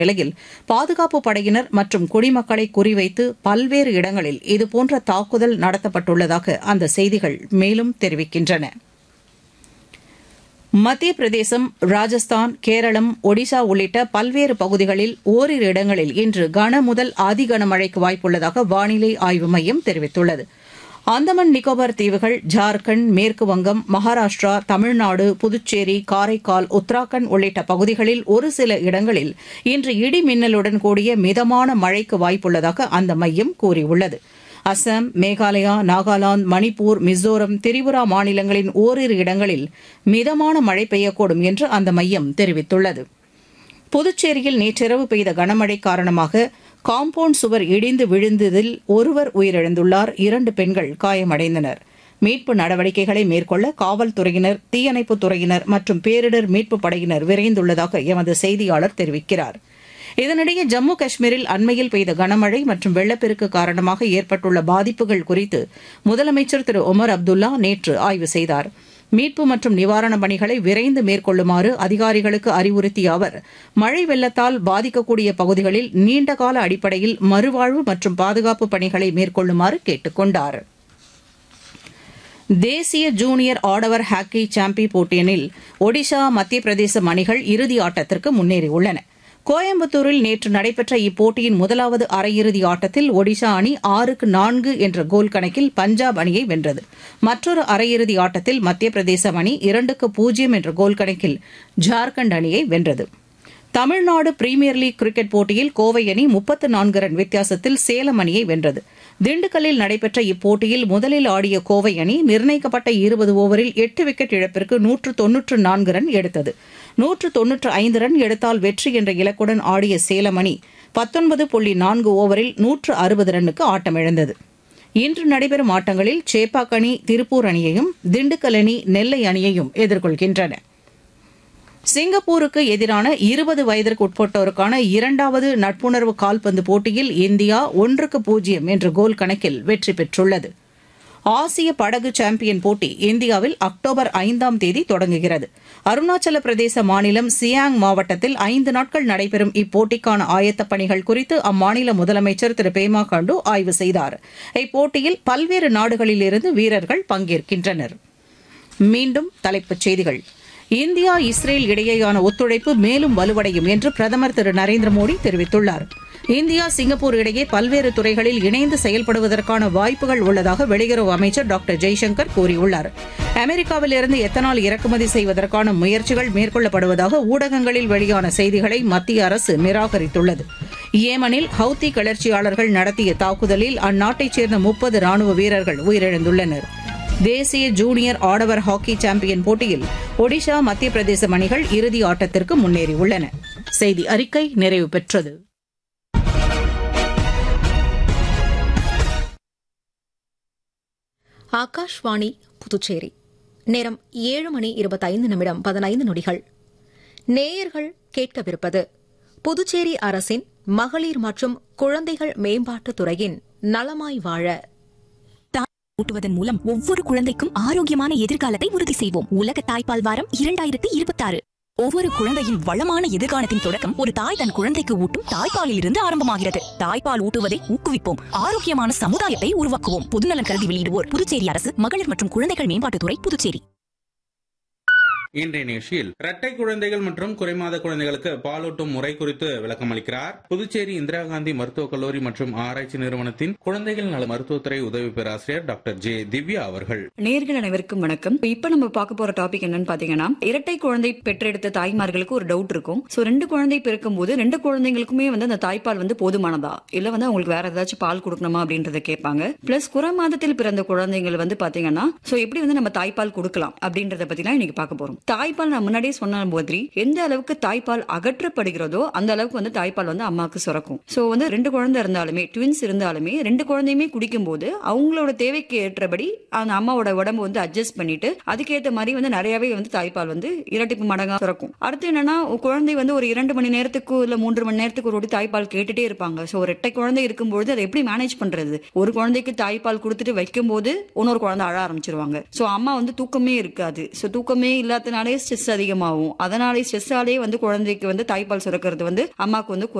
நிலையில் பாதுகாப்பு படையினர் மற்றும் குடிமக்களை குறிவைத்து பல்வேறு இடங்களில் இதுபோன்ற தாக்குதல் நடத்தப்பட்டுள்ளதாக அந்த செய்திகள் மேலும் தெரிவிக்கின்றன மத்திய பிரதேசம் ராஜஸ்தான் கேரளம் ஒடிசா உள்ளிட்ட பல்வேறு பகுதிகளில் ஓரிரு இடங்களில் இன்று கன முதல் அதி கனமழைக்கு வாய்ப்புள்ளதாக வானிலை ஆய்வு மையம் தெரிவித்துள்ளது அந்தமான் நிக்கோபார் தீவுகள் ஜார்க்கண்ட் மேற்கு வங்கம் மகாராஷ்டிரா தமிழ்நாடு புதுச்சேரி காரைக்கால் உத்தராகண்ட் உள்ளிட்ட பகுதிகளில் ஒரு சில இடங்களில் இன்று இடி மின்னலுடன் கூடிய மிதமான மழைக்கு வாய்ப்புள்ளதாக அந்த மையம் கூறியுள்ளது அசாம் மேகாலயா நாகாலாந்து மணிப்பூர் மிசோரம் திரிபுரா மாநிலங்களின் ஓரிரு இடங்களில் மிதமான மழை பெய்யக்கூடும் என்று அந்த மையம் தெரிவித்துள்ளது புதுச்சேரியில் நேற்றிரவு பெய்த கனமழை காரணமாக காம்பவுண்ட் சுவர் இடிந்து விழுந்ததில் ஒருவர் உயிரிழந்துள்ளார் இரண்டு பெண்கள் காயமடைந்தனர் மீட்பு நடவடிக்கைகளை மேற்கொள்ள காவல்துறையினர் தீயணைப்புத் துறையினர் மற்றும் பேரிடர் மீட்புப் படையினர் விரைந்துள்ளதாக எமது செய்தியாளர் தெரிவிக்கிறார் இதனிடையே ஜம்மு காஷ்மீரில் அண்மையில் பெய்த கனமழை மற்றும் வெள்ளப்பெருக்கு காரணமாக ஏற்பட்டுள்ள பாதிப்புகள் குறித்து முதலமைச்சர் திரு ஒமர் அப்துல்லா நேற்று ஆய்வு செய்தார் மீட்பு மற்றும் நிவாரணப் பணிகளை விரைந்து மேற்கொள்ளுமாறு அதிகாரிகளுக்கு அறிவுறுத்திய அவர் மழை வெள்ளத்தால் பாதிக்கக்கூடிய பகுதிகளில் நீண்டகால அடிப்படையில் மறுவாழ்வு மற்றும் பாதுகாப்பு பணிகளை மேற்கொள்ளுமாறு கேட்டுக் கொண்டார் தேசிய ஜூனியர் ஆடவர் ஹாக்கி சாம்பி போட்டியினில் ஒடிஷா மத்திய பிரதேசம் அணிகள் இறுதி ஆட்டத்திற்கு முன்னேறியுள்ளன கோயம்புத்தூரில் நேற்று நடைபெற்ற இப்போட்டியின் முதலாவது அரையிறுதி ஆட்டத்தில் ஒடிஷா அணி ஆறுக்கு நான்கு என்ற கோல் கணக்கில் பஞ்சாப் அணியை வென்றது மற்றொரு அரையிறுதி ஆட்டத்தில் மத்திய பிரதேசம் அணி இரண்டுக்கு பூஜ்ஜியம் என்ற கோல் கணக்கில் ஜார்க்கண்ட் அணியை வென்றது தமிழ்நாடு பிரீமியர் லீக் கிரிக்கெட் போட்டியில் கோவை அணி முப்பத்து நான்கு ரன் வித்தியாசத்தில் சேலம் அணியை வென்றது திண்டுக்கல்லில் நடைபெற்ற இப்போட்டியில் முதலில் ஆடிய கோவை அணி நிர்ணயிக்கப்பட்ட இருபது ஓவரில் எட்டு விக்கெட் இழப்பிற்கு நூற்று தொன்னூற்று நான்கு ரன் எடுத்தது நூற்று தொன்னூற்று ஐந்து ரன் எடுத்தால் வெற்றி என்ற இலக்குடன் ஆடிய சேலம் அணி பத்தொன்பது புள்ளி நான்கு ஓவரில் நூற்று அறுபது ரன்னுக்கு ஆட்டமிழந்தது இன்று நடைபெறும் ஆட்டங்களில் சேப்பாக் அணி திருப்பூர் அணியையும் திண்டுக்கல் அணி நெல்லை அணியையும் எதிர்கொள்கின்றன சிங்கப்பூருக்கு எதிரான இருபது வயதிற்கு உட்பட்டோருக்கான இரண்டாவது நட்புணர்வு கால்பந்து போட்டியில் இந்தியா ஒன்றுக்கு பூஜ்ஜியம் என்ற கோல் கணக்கில் வெற்றி பெற்றுள்ளது ஆசிய படகு சாம்பியன் போட்டி இந்தியாவில் அக்டோபர் ஐந்தாம் தேதி தொடங்குகிறது அருணாச்சல பிரதேச மாநிலம் சியாங் மாவட்டத்தில் ஐந்து நாட்கள் நடைபெறும் இப்போட்டிக்கான ஆயத்தப் பணிகள் குறித்து அம்மாநில முதலமைச்சர் திரு பேமா கண்டு ஆய்வு செய்தார் இப்போட்டியில் பல்வேறு நாடுகளிலிருந்து வீரர்கள் பங்கேற்கின்றனர் மீண்டும் தலைப்புச் செய்திகள் இந்தியா இஸ்ரேல் இடையேயான ஒத்துழைப்பு மேலும் வலுவடையும் என்று பிரதமர் திரு நரேந்திர மோடி தெரிவித்துள்ளார் இந்தியா சிங்கப்பூர் இடையே பல்வேறு துறைகளில் இணைந்து செயல்படுவதற்கான வாய்ப்புகள் உள்ளதாக வெளியுறவு அமைச்சர் டாக்டர் ஜெய்சங்கர் கூறியுள்ளார் அமெரிக்காவிலிருந்து எத்தனால் இறக்குமதி செய்வதற்கான முயற்சிகள் மேற்கொள்ளப்படுவதாக ஊடகங்களில் வெளியான செய்திகளை மத்திய அரசு நிராகரித்துள்ளது ஏமனில் ஹவுத்தி கிளர்ச்சியாளர்கள் நடத்திய தாக்குதலில் அந்நாட்டைச் சேர்ந்த முப்பது ராணுவ வீரர்கள் உயிரிழந்துள்ளனர் தேசிய ஜூனியர் ஆடவர் ஹாக்கி சாம்பியன் போட்டியில் ஒடிஷா மத்திய பிரதேச அணிகள் இறுதி ஆட்டத்திற்கு முன்னேறியுள்ளன செய்தி அறிக்கை நிறைவு பெற்றது ஆகாஷ்வாணி புதுச்சேரி நேரம் ஏழு மணி இருபத்தைந்து நிமிடம் பதினைந்து நொடிகள் நேயர்கள் கேட்கவிருப்பது புதுச்சேரி அரசின் மகளிர் மற்றும் குழந்தைகள் மேம்பாட்டுத் துறையின் நலமாய் வாழ ஊட்டுவதன் மூலம் ஒவ்வொரு குழந்தைக்கும் ஆரோக்கியமான எதிர்காலத்தை உறுதி செய்வோம் உலக தாய்ப்பால் வாரம் இரண்டாயிரத்தி இருபத்தி ஆறு ஒவ்வொரு குழந்தையின் வளமான எதிர்காலத்தின் தொடக்கம் ஒரு தாய் தன் குழந்தைக்கு ஊட்டும் தாய்ப்பாலில் இருந்து ஆரம்பமாகிறது தாய்ப்பால் ஊட்டுவதை ஊக்குவிப்போம் ஆரோக்கியமான சமுதாயத்தை உருவாக்குவோம் பொதுநலன் கருதி வெளியிடுவோர் புதுச்சேரி அரசு மகளிர் மற்றும் குழந்தைகள் மேம்பாட்டுத்துறை புதுச்சேரி இன்றைய நிகழ்ச்சியில் இரட்டை குழந்தைகள் மற்றும் குறைமாத குழந்தைகளுக்கு பாலூட்டும் முறை குறித்து விளக்கம் அளிக்கிறார் புதுச்சேரி இந்திரா காந்தி மருத்துவக் கல்லூரி மற்றும் ஆராய்ச்சி நிறுவனத்தின் குழந்தைகள் நல மருத்துவத்துறை உதவி பேராசிரியர் டாக்டர் ஜே திவ்யா அவர்கள் நேர்கள் அனைவருக்கும் வணக்கம் இப்ப நம்ம பார்க்க போற டாபிக் என்னன்னு பாத்தீங்கன்னா இரட்டை குழந்தை பெற்றெடுத்த தாய்மார்களுக்கு ஒரு டவுட் இருக்கும் சோ ரெண்டு குழந்தை பிறக்கும் போது ரெண்டு குழந்தைங்களுக்குமே வந்து அந்த தாய்ப்பால் வந்து போதுமானதா இல்ல வந்து அவங்களுக்கு வேற ஏதாச்சும் பால் கொடுக்கணுமா அப்படின்றத கேட்பாங்க பிளஸ் குறை மாதத்தில் பிறந்த குழந்தைகள் வந்து பாத்தீங்கன்னா சோ எப்படி வந்து நம்ம தாய்ப்பால் கொடுக்கலாம் அப்படின்றத பத்தி தான் இன்னைக்கு பார்க்க போறோம் தாய்ப்பால் நான் முன்னாடியே சொன்ன மாதிரி எந்த அளவுக்கு தாய்ப்பால் அகற்றப்படுகிறதோ அந்த அளவுக்கு வந்து தாய்ப்பால் வந்து அம்மாவுக்கு சுரக்கும் சோ வந்து ரெண்டு குழந்தை இருந்தாலுமே ட்வின்ஸ் இருந்தாலுமே ரெண்டு குழந்தையுமே குடிக்கும் போது அவங்களோட தேவைக்கு ஏற்றபடி அந்த அம்மாவோட உடம்பு வந்து அட்ஜஸ்ட் பண்ணிட்டு அதுக்கேற்ற மாதிரி வந்து நிறையவே வந்து தாய்ப்பால் வந்து இரட்டிப்பு மடங்கா சுரக்கும் அடுத்து என்னன்னா குழந்தை வந்து ஒரு இரண்டு மணி நேரத்துக்கு இல்ல மூன்று மணி நேரத்துக்கு ஒரு வாட்டி தாய்ப்பால் கேட்டுட்டே இருப்பாங்க சோ ஒரு எட்டை குழந்தை இருக்கும்போது அதை எப்படி மேனேஜ் பண்றது ஒரு குழந்தைக்கு தாய்ப்பால் கொடுத்துட்டு வைக்கும் போது இன்னொரு குழந்தை அழ ஆரம்பிச்சிருவாங்க சோ அம்மா வந்து தூக்கமே இருக்காது சோ தூக்கமே இல்லாத அதனாலே ஸ்ட்ரெஸ் அதிகமாகும் அதனாலே ஸ்ட்ரெஸ்ஸாலே வந்து குழந்தைக்கு வந்து தாய்ப்பால் சுரக்கிறது வந்து அம்மாக்கு வந்து